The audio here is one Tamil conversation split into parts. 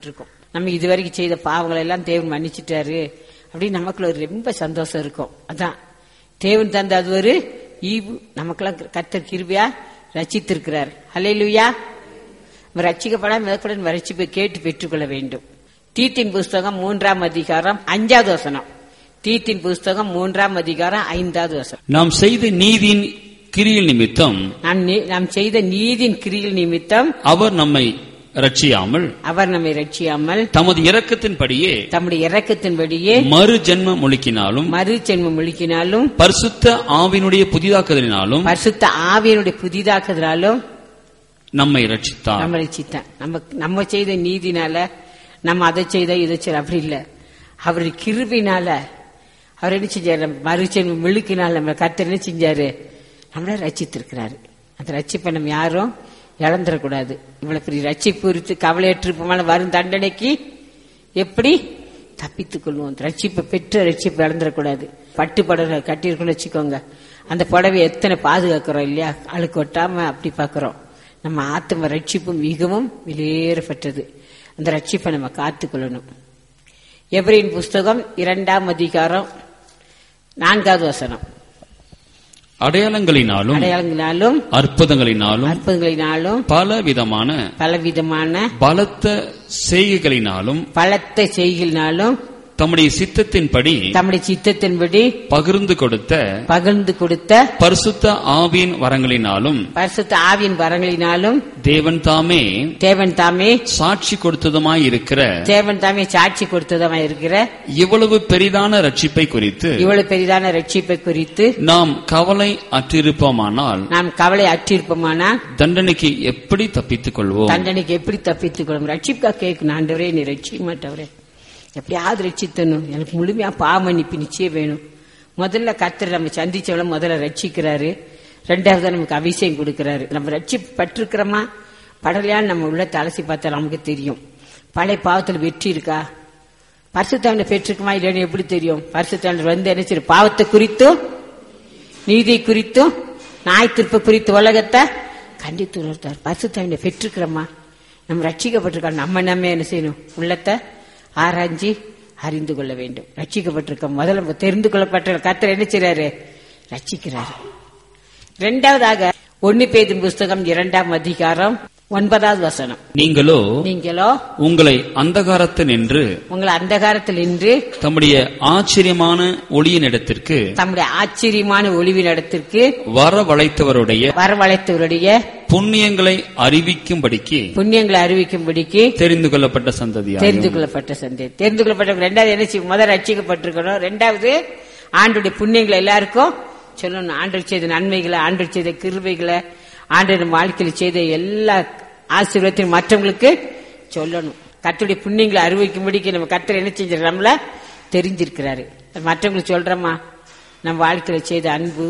இருக்கும் நம்ம இதுவரைக்கும் செய்த பாவங்களை எல்லாம் தேவன் மன்னிச்சிட்டாரு அப்படின்னு நமக்குள்ள ஒரு ரொம்ப சந்தோஷம் இருக்கும் அதான் தேவன் தந்த அது ஒரு ஈவு நமக்கெல்லாம் கத்தர் கிருபியா ரச்சித்திருக்கிறார் ஹalleluya ரட்சிக்கப்படாம மேற்கொள்ள ரட்சிப்பை கேட்டு பெற்றுக்கொள்ள வேண்டும் தீத்தின் புஸ்தகம் மூன்றாம் அதிகாரம் அஞ்சாவது வசனம் தீத்தின் புஸ்தகம் மூன்றாம் அதிகாரம் ஐந்தாவது வசனம் நாம் செய்த நீதியின் கிரியில் நிமித்தம் நாம் நீ- நாம் செய்த நீதின் கிரியில் நிமித்தம் அவர் நம்மை ரட்சியாமல் அவர் நம்மை ரட்சியாமல் தமது இரக்கத்தின்படியே தம்முடைய இரக்கத்தின்படியே மறு ஜென்மம் ஒழுக்கினாலும் மறு ஜென்மம் முழுக்கினாலும் பரிசுத்த ஆவினுடைய புதிதாக்குதலினாலும் பரிசுத்த ஆவியனுடைய புதிதாக்குதலாலும் நம்மை ரட்சித்தார் நம்ம ரட்சித்தான் நம்ம நம்ம செய்த நீதினால நம்ம அதை செய்த இதை செய்த அப்படி இல்ல அவருடைய கிருபினால அவர் என்ன செஞ்சாரு மறுச்சென்மம் மிழுக்கினால் நம்ம கர்த்தர் என்ன செஞ்சாரு நம்மள ரட்சித்திருக்கிறாரு அந்த ரட்சிப்பை நம்ம யாரும் இழந்துடக்கூடாது இவ்வளவு பெரிய ரட்சிப்பு குறித்து கவலையற்றிருப்போமான வரும் தண்டனைக்கு எப்படி தப்பித்துக் கொள்வோம் அந்த ரட்சிப்பை பெற்ற ரட்சிப்பை இழந்துடக்கூடாது பட்டு புடவை கட்டியிருக்கோம்னு வச்சுக்கோங்க அந்த புடவை எத்தனை பாதுகாக்கிறோம் இல்லையா அழுக்கு ஒட்டாம அப்படி பார்க்கிறோம் நம்ம ஆத்ம ரட்சிப்பு மிகவும் வெளியேறப்பட்டது அந்த ரட்சிப்பை நம்ம காத்துக்கொள்ளணும் எவரின் புஸ்தகம் இரண்டாம் அதிகாரம் நான்காவது வசனம் அடையாளங்களினாலும் அடையாளங்களினாலும் அற்புதங்களினாலும் அற்புதங்களினாலும் பல விதமான பலவிதமான பலத்த செய்கைகளினாலும் பலத்த செய்களினாலும் தம்முடைய சித்தத்தின்படி தம்முடைய சித்தத்தின்படி பகிர்ந்து கொடுத்த பகிர்ந்து கொடுத்த பரிசுத்த ஆவியின் வரங்களினாலும் பரிசுத்த ஆவியின் வரங்களினாலும் தேவன் தாமே தேவன் தாமே சாட்சி கொடுத்ததுமாய் இருக்கிற தேவன் தாமே சாட்சி கொடுத்ததமா இருக்கிற இவ்வளவு பெரிதான ரட்சிப்பை குறித்து இவ்வளவு பெரிதான ரட்சிப்பை குறித்து நாம் கவலை அற்றிருப்போமானால் நாம் கவலை அற்றிருப்போமானால் தண்டனைக்கு எப்படி தப்பித்துக் கொள்வோம் தண்டனைக்கு எப்படி தப்பித்துக் கொள்ளும் ரட்சிப்பா கேட்கணும் ஆண்டவரே நீ ரட்சிக்க மாட்டவரே எப்படியாவது ரட்சித்தணும் எனக்கு முழுமையா பாவ மன்னிப்பு நிச்சயம் வேணும் முதல்ல கர்த்தர் நம்ம சந்திச்சவள முதல்ல ரட்சிக்கிறாரு ரெண்டாவது நமக்கு அபிஷேகம் கொடுக்கிறாரு நம்ம ரட்சி பட்டிருக்கிறோமா படலையான்னு நம்ம உள்ள அலசி பார்த்தா நமக்கு தெரியும் பழைய பாவத்தில் வெற்றி இருக்கா பரிசுத்தாண்டை பெற்றிருக்குமா இல்லைன்னு எப்படி தெரியும் பரிசுத்தாண்டர் வந்து என்ன செய்யும் பாவத்தை குறித்தும் நீதி குறித்தும் நாய் திருப்ப குறித்து உலகத்தை கண்டித்து உணர்த்தார் பரிசுத்தாவினை பெற்றுக்கிறோமா நம்ம ரட்சிக்கப்பட்டிருக்கோம் நம்ம நம்ம என்ன செய்யணும் உள்ளத்தை ஆராய்ஞ்சி அறிந்து கொள்ள வேண்டும் ரட்சிக்கப்பட்டிருக்கோம் முதல்ல தெரிந்து கொள்ளப்பட்ட கர்த்தர் என்ன செய்றாரு ரட்சிக்கிறாரு இரண்டாவதாக ஒன்னு பேதின் புஸ்தகம் இரண்டாம் அதிகாரம் ஒன்பதாவது வசனம் நீங்களோ நீங்களோ உங்களை அந்தகாரத்தில் நின்று உங்களை அந்தகாரத்தில் நின்று தம்முடைய ஆச்சரியமான ஒளியினிடத்திற்கு தம்முடைய ஆச்சரியமான ஒளிவின் இடத்திற்கு வரவழைத்தவருடைய வரவழைத்தவருடைய புண்ணியங்களை அறிவிக்கும்படிக்கு புண்ணியங்களை அறிவிக்கும்படிக்கு தெரிந்து கொள்ளப்பட்ட சந்ததியாகும் தெரிந்து கொள்ளப்பட்ட சந்தை தெரிந்து கொள்ளப்பட்ட ரெண்டாவது என்ன செய்யும் முதல் ரட்சிக்கப்பட்டிருக்கணும் ரெண்டாவது ஆண்டுடைய புண்ணியங்களை எல்லாருக்கும் சொல்லணும் ஆண்டு செய்த நன்மைகளை ஆண்டு செய்த கிருபைகளை ஆண்டு நம்ம வாழ்க்கையில் செய்த எல்லா ஆசீர்வாதத்தையும் மற்றவங்களுக்கு சொல்லணும் கர்த்தருடைய புண்ணியங்களை அறிவிக்கும்படிக்கு நம்ம கர்த்தர் என்ன செஞ்சிரு நம்மள தெரிஞ்சிருக்கிறாரு மற்றவங்களுக்கு சொல்றோமா நம்ம வாழ்க்கையில செய்த அன்பு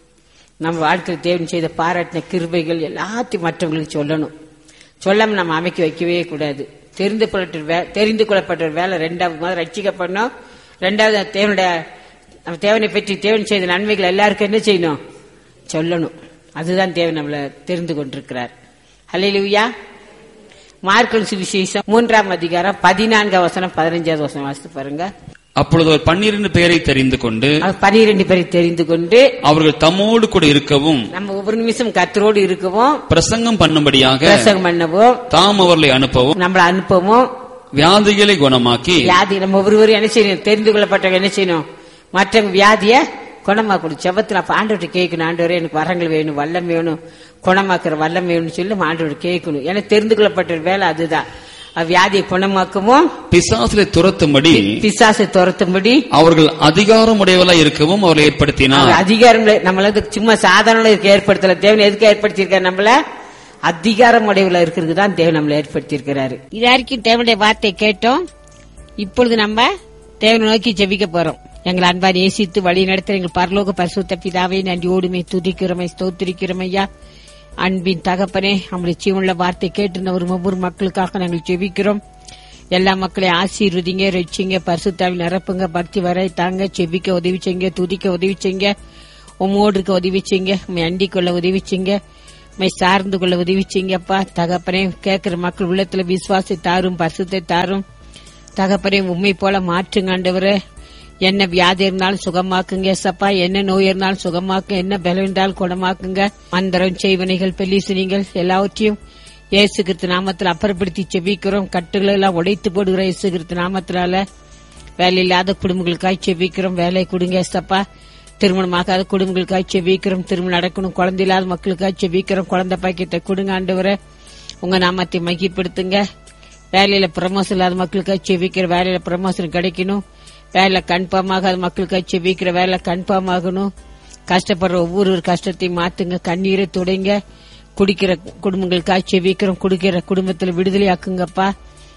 நம்ம வாழ்க்கையில் தேவன் செய்த பாராட்டின கிருபைகள் எல்லாத்தையும் மற்றவங்களுக்கு சொல்லணும் சொல்லாம நம்ம அமைக்க வைக்கவே கூடாது தெரிந்து கொள்ளப்பட்ட வே- தெரிந்து கொள்ளப்பட்ட ஒரு வேலை ரெண்டாவது முதல் ரட்சிக்கப்படணும் ரெண்டாவது தேவனுடைய நம்ம தேவனை பற்றி தேவன் செய்த நன்மைகள் எல்லாருக்கும் என்ன செய்யணும் சொல்லணும் அதுதான் தேவன் நம்மளை தெரிந்து கொண்டிருக்கிறார் ஹalleluya மார்க்கல் சுவிசேஷம் மூன்றாம் அதிகாரம் பதினான்காம் வசனம் பதினஞ்சாவது வசனம் வாசித்து பாருங்க அப்பொழுது அவர் பன்னிரண்டு பேரை தெரிந்து கொண்டு அவர் பனிரெண்டு பேரை தெரிந்து கொண்டு அவர்கள் தம்மோடு கூட இருக்கவும் நம்ம ஒவ்வொரு நிமிஷம் கத்தரோடு இருக்கவும் பிரசங்கம் பண்ணும்படியாக பிரசங்கம் பண்ணவும் தாம் அவர்களை அனுப்பவும் நம்மளை அனுப்பவும் வியாதிகளை குணமாக்கி வியாதி நம்ம ஒவ்வொருவரும் என்ன செய்யணும் தெரிந்து கொள்ளப்பட்டவங்க என்ன செய்யணும் மற்றவங்க வியாதிய குணமாக்கணும் செபத்துல அப்ப ஆண்டவர்கிட்ட கேட்கணும் ஆண்டவரே எனக்கு வரங்கள் வேணும் வல்லம் வேணும் குணமாக்குற வல்லம் வேணும்னு சொல்லி நம்ம ஆண்டவர்கிட்ட கேட்கணும் ஏன்னா தெரிந்து கொள்ளப்பட்ட வேலை அதுதான் அது வியாதியை குணமாக்கவும் பிசாசிலை துரத்தும்படி பிசாசை துரத்தும்படி அவர்கள் அதிகாரம் உடையவர்களாய் இருக்கவும் அவர்களை ஏற்படுத்தினார் அவர் அதிகாரம் நம்மள சும்மா சாதாரண இருக்க ஏற்படுத்தல தேவன் எதுக்கு ஏற்படுத்தியிருக்காரு நம்மள அதிகாரம் உடையவுல இருக்கிறதுக்கு தான் தேவன் நம்மளை ஏற்படுத்தியிருக்கிறாரு இது வரைக்கும் தேவனுடைய வார்த்தை கேட்டோம் இப்பொழுது நம்ம தேவனை நோக்கி ஜெபிக்க போறோம் எங்கள் அன்பார் ஏசித்து வழி நடத்த எங்கள் பரலோக பரிசுத்த பிதாவை நன்றியோடுமை துதிக்கிறோமை ஸ்தோத்திரிக்கிறோம் ஐயா அன்பின் தகப்பனே நம்முடைய ஜீவனுள்ள வார்த்தை கேட்டிருந்த ஒரு ஒவ்வொரு மக்களுக்காக நாங்கள் ஜெபிக்கிறோம் எல்லா மக்களையும் ஆசீர்வதிங்க ரட்சிங்க பரிசுத்தாவில் நிரப்புங்க பக்தி வரை தாங்க செபிக்க உதவி செய்யுங்க துதிக்க உதவி செய்யுங்க உம்மோடு இருக்க உதவி செய்யுங்க உண்மை அண்டிக் கொள்ள உதவி செய்யுங்க மை சார்ந்து கொள்ள உதவி செய்யுங்கப்பா தகப்பனே கேட்கிற மக்கள் உள்ளத்துல விசுவாசத்தை தாரும் பரிசுத்தை தாரும் தகப்பனே உண்மை போல மாற்றுங்க ஆண்டவரே என்ன வியாதி இருந்தாலும் சுகமாக்குங்க ஏசப்பா என்ன நோய் இருந்தாலும் சுகமாக்குங்க என்ன பலம் இருந்தாலும் குணமாக்குங்க மந்திரம் செய்வனைகள் பெல்லிசுனிகள் எல்லாவற்றையும் இயேசு கிறிஸ்து நாமத்தில் அப்புறப்படுத்தி செபிக்கிறோம் கட்டுகளை எல்லாம் உடைத்து போடுகிற இயேசு கிறிஸ்து நாமத்தினால வேலை இல்லாத குடும்பங்களுக்காய் செபிக்கிறோம் வேலை கொடுங்க ஏசப்பா திருமணமாகாத குடும்பங்களுக்காய் செபிக்கிறோம் திருமணம் நடக்கணும் குழந்தை இல்லாத மக்களுக்காய் செபிக்கிறோம் குழந்தை பாக்கியத்தை கொடுங்க ஆண்டவரே உங்க நாமத்தை மகிப்படுத்துங்க வேலையில ப்ரமோஷன் இல்லாத மக்களுக்காக செவிக்கிற வேலையில ப்ரமோஷன் கிடைக்கணும் வேலை கன்ஃபார்ம் ஆகாத மக்களுக்காக செவிக்கிற வேலை கன்ஃபார்ம் ஆகணும் கஷ்டப்படுற ஒவ்வொரு ஒரு கஷ்டத்தையும் மாத்துங்க கண்ணீரை துடைங்க குடிக்கிற குடும்பங்களுக்காக செவிக்கிறோம் குடிக்கிற குடும்பத்துல விடுதலை ஆக்குங்கப்பா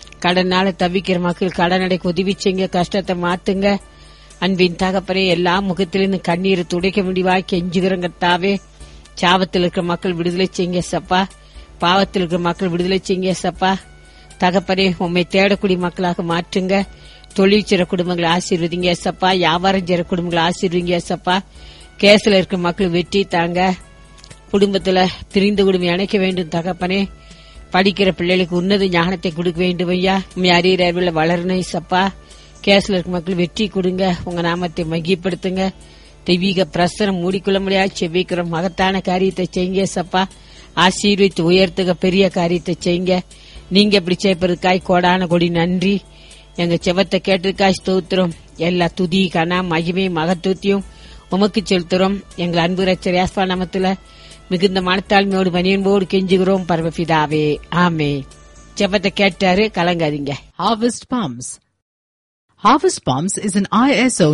கடனால தவிக்கிற மக்கள் கடன் அடைக்க உதவி செய்யுங்க கஷ்டத்தை மாத்துங்க அன்பின் தகப்பனே எல்லா முகத்திலிருந்து கண்ணீரை துடைக்க முடிவாய் கெஞ்சுகிறங்க தாவே சாபத்தில் இருக்கிற மக்கள் விடுதலை செய்யுங்க சப்பா பாவத்தில் இருக்கிற மக்கள் விடுதலை செய்யுங்க சப்பா தகப்பனே உண்மை தேடக்கூடிய மக்களாக மாற்றுங்க தொழில் செய்ற குடும்பங்களை ஆசீர்வதிங்க சப்பா வியாபாரம் செய்ற குடும்பங்களை ஆசீர்வதிங்க சப்பா கேஸ்ல இருக்கிற மக்கள் வெற்றி தாங்க குடும்பத்துல பிரிந்து குடும்பம் இணைக்க வேண்டும் தகப்பனே படிக்கிற பிள்ளைகளுக்கு உன்னத ஞானத்தை கொடுக்க வேண்டும் ஐயா உண்மை அறிகிற அறிவில் வளரணும் சப்பா கேஸ்ல இருக்க மக்கள் வெற்றி கொடுங்க உங்க நாமத்தை மகிப்படுத்துங்க தெய்வீக பிரசனம் மூடிக்கொள்ள முடியாது செவிக்கிறோம் மகத்தான காரியத்தை செய்யுங்க சப்பா ஆசீர்வித்து உயர்த்துக பெரிய காரியத்தை செய்யுங்க நீங்க இப்படி செய்ப்பதற்காய் கோடான கொடி நன்றி எங்க செவத்தை கேட்டதுக்காய் ஸ்தோத்திரம் எல்லா துதி கனா மகிமை மகத்துவத்தையும் உமக்கு செலுத்துறோம் எங்கள் அன்பு ரச்சர் யாஸ்பா நாமத்துல மிகுந்த மனத்தாழ்மையோடு பனியன்போடு கெஞ்சுகிறோம் பரமபிதாவே ஆமே ஜெபத்தை கேட்டாரு கலங்காதீங்க Harvest Palms. Harvest Palms is an ISO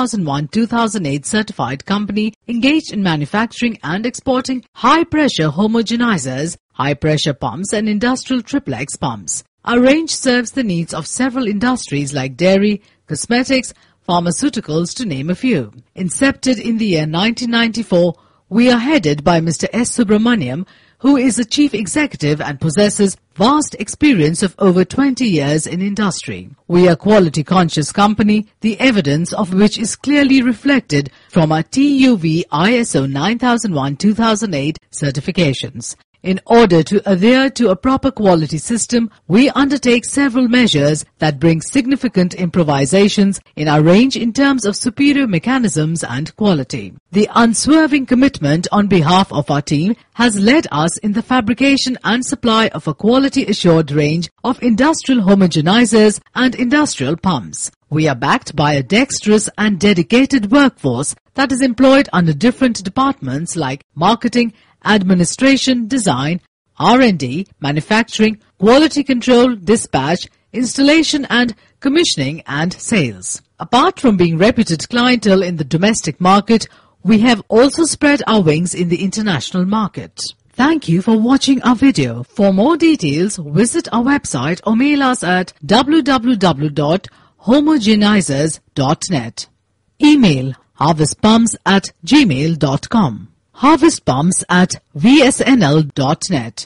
9001-2008 certified company engaged in manufacturing and exporting high-pressure homogenizers, high-pressure pumps and industrial triplex pumps. Our range serves the needs of several industries like dairy, cosmetics, pharmaceuticals to name a few. Incepted in the year 1994, we are headed by Mr. S. Subramaniam, who is the chief executive and possesses vast experience of over 20 years in industry. We are quality conscious company, the evidence of which is clearly reflected from our TUV ISO 9001-2008 certifications. In order to adhere to a proper quality system, we undertake several measures that bring significant improvisations in our range in terms of superior mechanisms and quality. The unswerving commitment on behalf of our team has led us in the fabrication and supply of a quality assured range of industrial homogenizers and industrial pumps. We are backed by a dexterous and dedicated workforce that is employed under different departments like marketing, administration, design, R&D, manufacturing, quality control, dispatch, installation and commissioning and sales. Apart from being reputed clientele in the domestic market, we have also spread our wings in the international market. Thank you for watching our video. For more details, visit our website or mail us at www.homogenizers.net. Email harvestpumps at gmail.com. Harvestpumps at vsnl.net.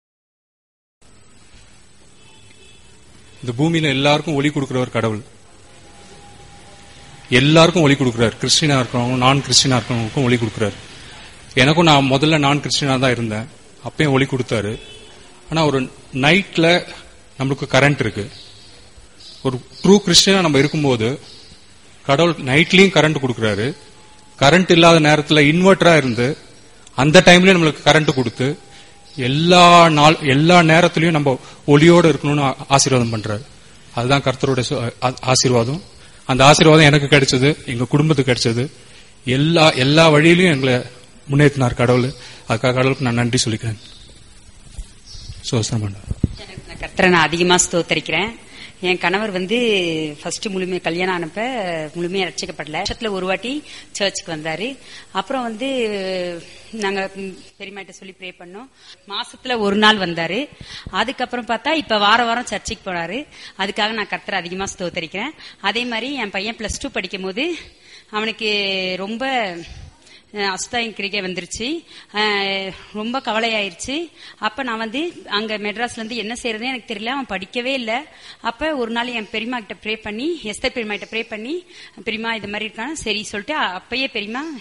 இந்த பூமியில எல்லாருக்கும் ஒளி கொடுக்கிறவர் கடவுள் எல்லாருக்கும் ஒளி கொடுக்கிறார் கிறிஸ்டினா இருக்கிறவங்க நான் கிறிஸ்டினா இருக்கிறவங்களுக்கும் ஒளி கொடுக்கிறார் எனக்கும் நான் முதல்ல நான் கிறிஸ்டினா தான் இருந்தேன் அப்பயும் ஒளி கொடுத்தாரு ஆனா ஒரு நைட்ல நம்மளுக்கு கரண்ட் இருக்கு ஒரு ட்ரூ கிறிஸ்டியனா நம்ம இருக்கும்போது கடவுள் நைட்லயும் கரண்ட் கொடுக்கறாரு கரண்ட் இல்லாத நேரத்துல இன்வெர்டரா இருந்து அந்த டைம்லயும் நம்மளுக்கு கரண்ட் கொடுத்து எல்லா நாள் எல்லா நேரத்திலயும் நம்ம ஒளியோட இருக்கணும்னு ஆ- ஆசீர்வாதம் பண்றாரு அதுதான் கர்த்தருடைய சு- ஆ- ஆசீர்வாதம் அந்த ஆசீர்வாதம் எனக்கு கிடைச்சது எங்க குடும்பத்துக்கு கிடைச்சது எல்லா எல்லா வழியிலும் எங்களை முன்னேற்றினார் கடவுள் அதுக்காக கடவுளுக்கு நான் நன்றி சொல்லிக்கிறேன் சோசனம் பண்ணார் நான் கர்த்தரை நான் அதிகமா ஸ்தோத்தரிக்கிறேன் என் கணவர் வந்து ஃபர்ஸ்ட் முழுமையா கல்யாணம் ஆனப்ப முழுமையா ரட்சிக்கப்படல வருஷத்துல ஒரு வாட்டி சர்ச்சுக்கு வந்தாரு அப்புறம் வந்து நாங்க ம், பெரியம்மாட்ட சொல்லி ப்ரே பண்ணோம் மாசத்துல ஒரு நாள் வந்தாரு அதுக்கப்புறம் பார்த்தா இப்ப வார வாரம் சர்ச்சுக்கு போறாரு அதுக்காக நான் கர்த்தரை அதிகமா ஸ்தோத்தரிக்கிறேன் அதே மாதிரி என் பையன் பிளஸ் டூ படிக்கும் போது அவனுக்கு ரொம்ப அஸ்தாயின் கிரிகை வந்துருச்சு அஹ் ரொம்ப கவலையாயிருச்சு அப்ப நான் வந்து அங்க மெட்ராஸ்ல இருந்து என்ன செய்யறதுன்னு எனக்கு தெரியல அவன் படிக்கவே இல்லை அப்ப ஒரு நாள் என் பெரியம்மா கிட்ட ப்ரே பண்ணி எஸ்தர் பெரியம்மா கிட்ட ப்ரே பண்ணி பெரியம்மா இது மாதிரி இருக்கான்னு சரி சொல்லிட்டு அப்பயே பெரியம்மா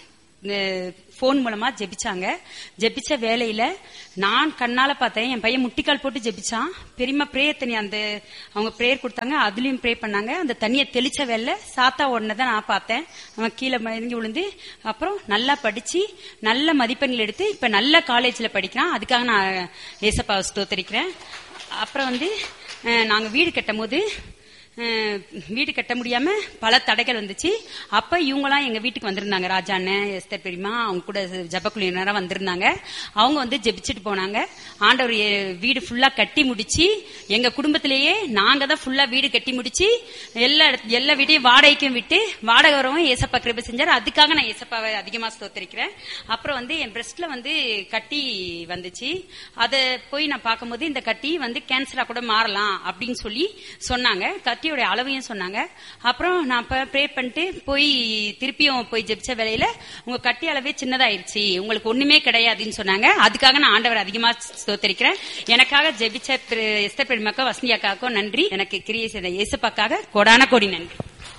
போன் மூலமா ஜெபிச்சாங்க ஜெபிச்ச வேலையில நான் கண்ணால பார்த்தேன் என் பையன் முட்டிக்கால் போட்டு ஜெபிச்சான் பெரியமா பிரேயர் தண்ணி அந்த அவங்க பிரேயர் கொடுத்தாங்க அதுலயும் ப்ரே பண்ணாங்க அந்த தண்ணியை தெளிச்ச வேலை சாத்தா உடனே நான் பார்த்தேன் அவன் கீழே மயங்கி விழுந்து அப்புறம் நல்லா படிச்சு நல்ல மதிப்பெண்கள் எடுத்து இப்ப நல்ல காலேஜ்ல படிக்கிறான் அதுக்காக நான் ஏசப்பாவை ஸ்தோத்தரிக்கிறேன் அப்புறம் வந்து அஹ், நாங்க வீடு கட்டும் போது அஹ், வீடு கட்ட முடியாம பல தடைகள் வந்துச்சு அப்ப இவங்கலாம் எங்க வீட்டுக்கு வந்திருந்தாங்க ராஜா அண்ணன் எஸ்தர் பெரியமா அவங்க கூட ஜபக்குழுவினரா வந்திருந்தாங்க அவங்க வந்து ஜெபிச்சுட்டு போனாங்க ஆண்டவர் எ- வீடு ஃபுல்லா கட்டி முடிச்சு எங்க குடும்பத்திலேயே நாங்க தான் ஃபுல்லா வீடு கட்டி முடிச்சு எல்லா இடத்து- எல்லா வீட்டையும் வாடகைக்கும் விட்டு வாடகை வரவும் ஏசப்பா கிருபை செஞ்சார் அதுக்காக நான் ஏசப்பாவை அதிகமா ஸ்தோத்திரிக்கிறேன் அப்புறம் வந்து என் பிரஸ்ட்ல வந்து கட்டி வந்துச்சு அதை போய் நான் பார்க்கும்போது இந்த கட்டி வந்து கேன்சரா கூட மாறலாம் அப்படின்னு சொல்லி சொன்னாங்க கட்டியோட அளவையும் சொன்னாங்க அப்புறம் நான் ப்ரே பண்ணிட்டு போய் திருப்பியும் போய் ஜெபிச்ச வேலையில உங்க கட்டி அளவே சின்னதாயிருச்சு உங்களுக்கு ஒண்ணுமே கிடையாதுன்னு சொன்னாங்க அதுக்காக நான் ஆண்டவர் அதிகமா ஸ்தோத்தரிக்கிறேன் எனக்காக ஜெபிச்ச திரு எஸ்தர் பெருமாக்கா வசந்தி அக்காவுக்கும் நன்றி எனக்கு கிரியை செய்த இயேசுப்பாக்காக கோடான கோடி நன்றி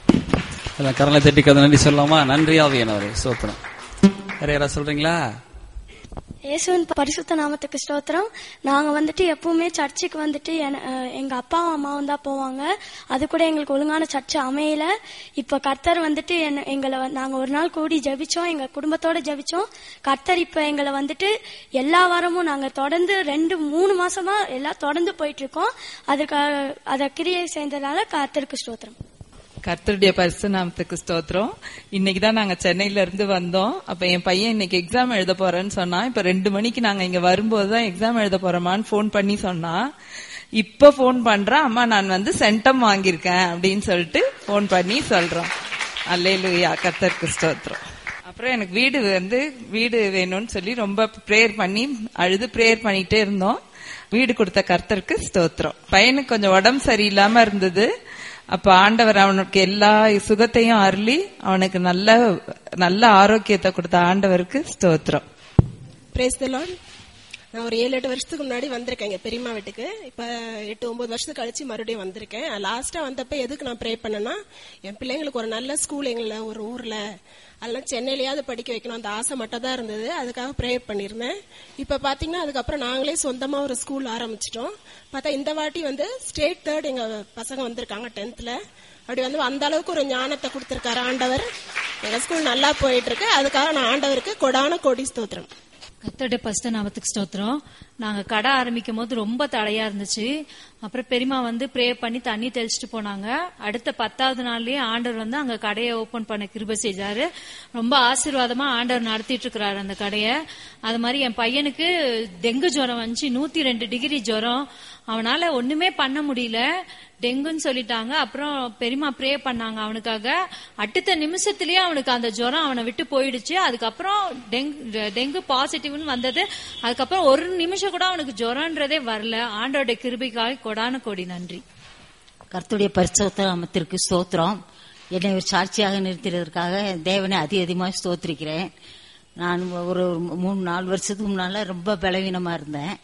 அதான் கரலை தட்டி கதை நன்றி சொல்லலாமா நன்றி ஆவியானவரே சோத்திரம் வேற யாராவது சொல்றீங்களா இயேசுவின் பரிசுத்த நாமத்துக்கு ஸ்தோத்திரம் நாங்க வந்துட்டு எப்பவுமே சர்ச்சுக்கு வந்துட்டு என- அஹ் எங்க அப்பாவும் அம்மாவும் தான் போவாங்க அது கூட எங்களுக்கு ஒழுங்கான சர்ச்சு அமையல இப்ப கர்த்தர் வந்துட்டு என்ன- எங்களை வந்து- நாங்க ஒரு நாள் கூடி ஜெபிச்சோம் எங்க குடும்பத்தோட ஜெபிச்சோம் கர்த்தர் இப்ப எங்களை வந்துட்டு எல்லா வாரமும் நாங்க தொடர்ந்து ரெண்டு மூணு மாசமா எல்லாம் தொடர்ந்து போயிட்டு இருக்கோம் அதுக்கு அத கிரியை செய்ததால கர்த்தருக்கு ஸ்தோத்திரம் கர்த்தருடைய பரிசு நாமத்துக்கு ஸ்தோத்திரம் இன்னைக்கு தான் நாங்க சென்னையில இருந்து வந்தோம் அப்ப என் பையன் இன்னைக்கு எக்ஸாம் எழுத போறேன்னு சொன்னா இப்ப ரெண்டு மணிக்கு நாங்க இங்க வரும்போது தான் எக்ஸாம் எழுத போறோமான்னு ஃபோன் பண்ணி சொன்னா இப்ப ஃபோன் பண்றேன் அம்மா நான் வந்து சென்டம் வாங்கியிருக்கேன் அப்படின்னு சொல்லிட்டு ஃபோன் பண்ணி சொல்றோம் அல்லேலூயா கர்த்தருக்கு ஸ்தோத்திரம் அப்புறம் எனக்கு வீடு வந்து வீடு வேணும்னு சொல்லி ரொம்ப ப்ரேயர் பண்ணி அழுது ப்ரேயர் பண்ணிட்டே இருந்தோம் வீடு கொடுத்த கர்த்தருக்கு ஸ்தோத்திரம் பையனுக்கு கொஞ்சம் உடம்பு சரியில்லாம இருந்தது அப்ப ஆண்டவர் அவனுக்கு எல்லா சுகத்தையும் அருளி அவனுக்கு நல்ல நல்ல ஆரோக்கியத்தை கொடுத்த ஆண்டவருக்கு ஸ்தோத்திரம் பிரேஸ் தி லார்ட் நான் ஒரு ஏழு எட்டு வருஷத்துக்கு முன்னாடி வந்திருக்கேன் எங்க பெரியம்மா வீட்டுக்கு இப்ப எட்டு ஒன்பது வருஷத்துக்கு கழிச்சு மறுபடியும் வந்திருக்கேன் லாஸ்டா வந்தப்ப எதுக்கு நான் ப்ரே பண்ணேன்னா என் பிள்ளைங்களுக்கு ஒரு நல்ல ஸ்கூல் எங்கள ஒரு ஊர்ல அதெல்லாம் சென்னையிலயாவது படிக்க வைக்கணும் அந்த ஆசை மட்டும் தான் இருந்தது அதுக்காக ப்ரே பண்ணியிருந்தேன் இப்ப பாத்தீங்கன்னா அதுக்கப்புறம் நாங்களே சொந்தமா ஒரு ஸ்கூல் ஆரம்பிச்சிட்டோம் பார்த்தா இந்த வாட்டி வந்து ஸ்டேட் தேர்ட் எங்க பசங்க வந்திருக்காங்க டென்த்ல அப்படி வந்து அந்த அளவுக்கு ஒரு ஞானத்தை கொடுத்திருக்காரு ஆண்டவர் எங்க ஸ்கூல் நல்லா போயிட்டு இருக்கு அதுக்காக நான் ஆண்டவருக்கு கொடான கோடி ஸ்தோத்திரம் கத்தோட பஸ்ட நாமத்துக்கு ஸ்தோத்திரம் நாங்க கடை ஆரம்பிக்கும் போது ரொம்ப தடையா இருந்துச்சு அப்புறம் பெரியமா வந்து ப்ரே பண்ணி தண்ணி தெளிச்சிட்டு போனாங்க அடுத்த பத்தாவது நாள்லயே ஆண்டவர் வந்து அங்க கடையை ஓபன் பண்ண கிருபை செஞ்சாரு ரொம்ப ஆசீர்வாதமா ஆண்டவர் நடத்திட்டு இருக்கிறாரு அந்த கடையை அது மாதிரி என் பையனுக்கு டெங்கு ஜுரம் வந்துச்சு நூத்தி ரெண்டு டிகிரி ஜுரம் அவனால ஒண்ணுமே பண்ண முடியல டெங்குன்னு சொல்லிட்டாங்க அப்புறம் பெரியமா ப்ரே பண்ணாங்க அவனுக்காக அடுத்த நிமிஷத்திலேயே அவனுக்கு அந்த ஜுரம் அவனை விட்டு போயிடுச்சு அதுக்கப்புறம் டெங்கு டெங்கு பாசிட்டிவ்னு வந்தது அதுக்கப்புறம் ஒரு நிமிஷம் கூட அவனுக்கு ஜுரம்ன்றதே வரல ஆண்டோட கிருபிக்காக கொடான கோடி நன்றி கர்த்தருடைய பரிசுத்த நாமத்திற்கு ஸ்தோத்திரம் என்னை ஒரு சாட்சியாக நிறுத்தினதற்காக என் தேவனை அதி அதிகமாக ஸ்தோத்திரிக்கிறேன் நான் ஒரு மூணு நாலு வருஷத்துக்கு முன்னால ரொம்ப பலவீனமா இருந்தேன்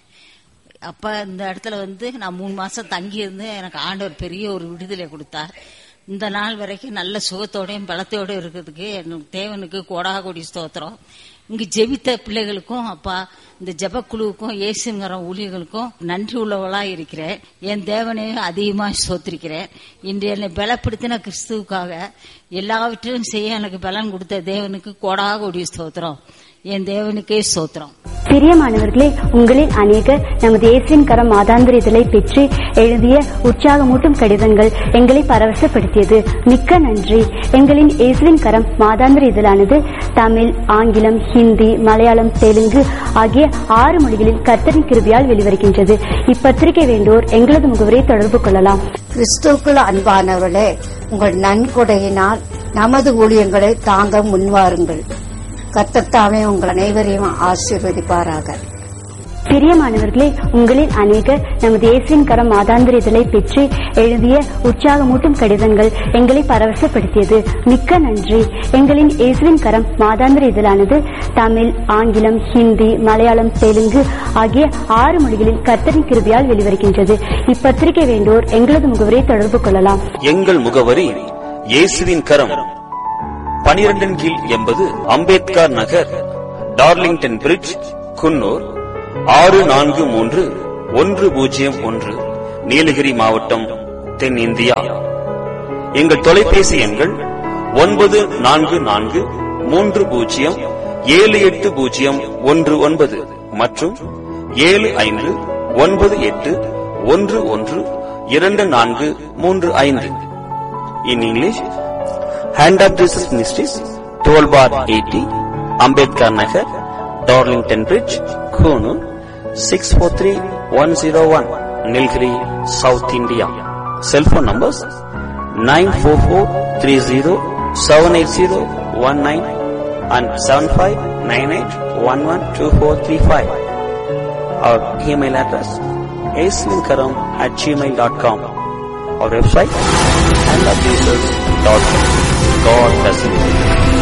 அப்ப இந்த இடத்துல வந்து நான் மூணு மாசம் தங்கி இருந்து எனக்கு ஆண்டவர் பெரிய ஒரு விடுதலை கொடுத்தார் இந்த நாள் வரைக்கும் நல்ல சுகத்தோடையும் பலத்தோடையும் இருக்கிறதுக்கு எனக்கு தேவனுக்கு கோடா கோடி ஸ்தோத்திரம் இங்கு ஜெபித்த பிள்ளைகளுக்கும் அப்பா இந்த ஜெபக்குழுவுக்கும் இயேசுங்கிற ஊழியர்களுக்கும் நன்றி உள்ளவளா இருக்கிறேன் என் தேவனையும் அதிகமாக சோத்திருக்கிறேன் இன்று என்னை பலப்படுத்தின கிறிஸ்துவுக்காக எல்லாவற்றையும் செய்ய எனக்கு பலன் கொடுத்த தேவனுக்கு கோடா கோடி ஸ்தோத்திரம் என் தேவனுக்கே ஸ்தோத்திரம் பிரியமானவர்களே உங்களில் அநேகர் நமது இயேசுவின் கரம் மாதாந்திர இதழை பெற்று எழுதிய உற்சாகமூட்டும் கடிதங்கள் எங்களை பரவசப்படுத்தியது மிக்க நன்றி எங்களின் இயேசுவின் கரம் மாதாந்திர இதழானது தமிழ் ஆங்கிலம் ஹிந்தி மலையாளம் தெலுங்கு ஆகிய ஆறு மொழிகளில் கர்த்தரின் கிருபியால் வெளிவருகின்றது இப்பத்திரிகை வேண்டோர் எங்களது முகவரை தொடர்பு கொள்ளலாம் கிறிஸ்துக்குள் அன்பானவர்களே உங்கள் நன்கொடையினால் நமது ஊழியங்களை தாங்க முன்வாருங்கள் கத்தத்தாமே உங்கள் அனைவரையும் ஆசீர்வதிப்பாராக பிரியமானவர்களே உங்களில் அநேகர் நமது இயேசுவின் கரம் மாதாந்திர இதழை பெற்று எழுதிய உற்சாகமூட்டும் கடிதங்கள் எங்களை பரவசப்படுத்தியது மிக்க நன்றி எங்களின் இயேசுவின் கரம் மாதாந்திர இதழானது தமிழ் ஆங்கிலம் ஹிந்தி மலையாளம் தெலுங்கு ஆகிய ஆறு மொழிகளில் கர்த்தரின் கிருபியால் வெளிவருகின்றது இப்பத்திரிகை வேண்டோர் எங்களது முகவரை தொடர்பு கொள்ளலாம் எங்கள் முகவரி இயேசுவின் கரம் பனிரெண்டின் கீழ் எண்பது அம்பேத்கர் நகர் டார்லிங்டன் பிரிட்ஜ் குன்னூர் ஆறு நான்கு மூன்று ஒன்று பூஜ்ஜியம் ஒன்று நீலகிரி மாவட்டம் தென்னிந்தியா எங்கள் தொலைபேசி எண்கள் ஒன்பது நான்கு நான்கு மூன்று பூஜ்ஜியம் ஏழு எட்டு பூஜ்ஜியம் ஒன்று ஒன்பது மற்றும் ஏழு ஐந்து ஒன்பது எட்டு ஒன்று ஒன்று இரண்டு நான்கு மூன்று ஐந்து in English hand of Jesus ministries twelve bar eighty Ambedkar Nagar Darlington Bridge Coonoor six four three one zero one Nilgiri south India cellphone numbers nine four four three zero seven eight zero one nine and seven five nine eight one one two four three five our email address aswinkaram at Gmail dot com our website and updates dot God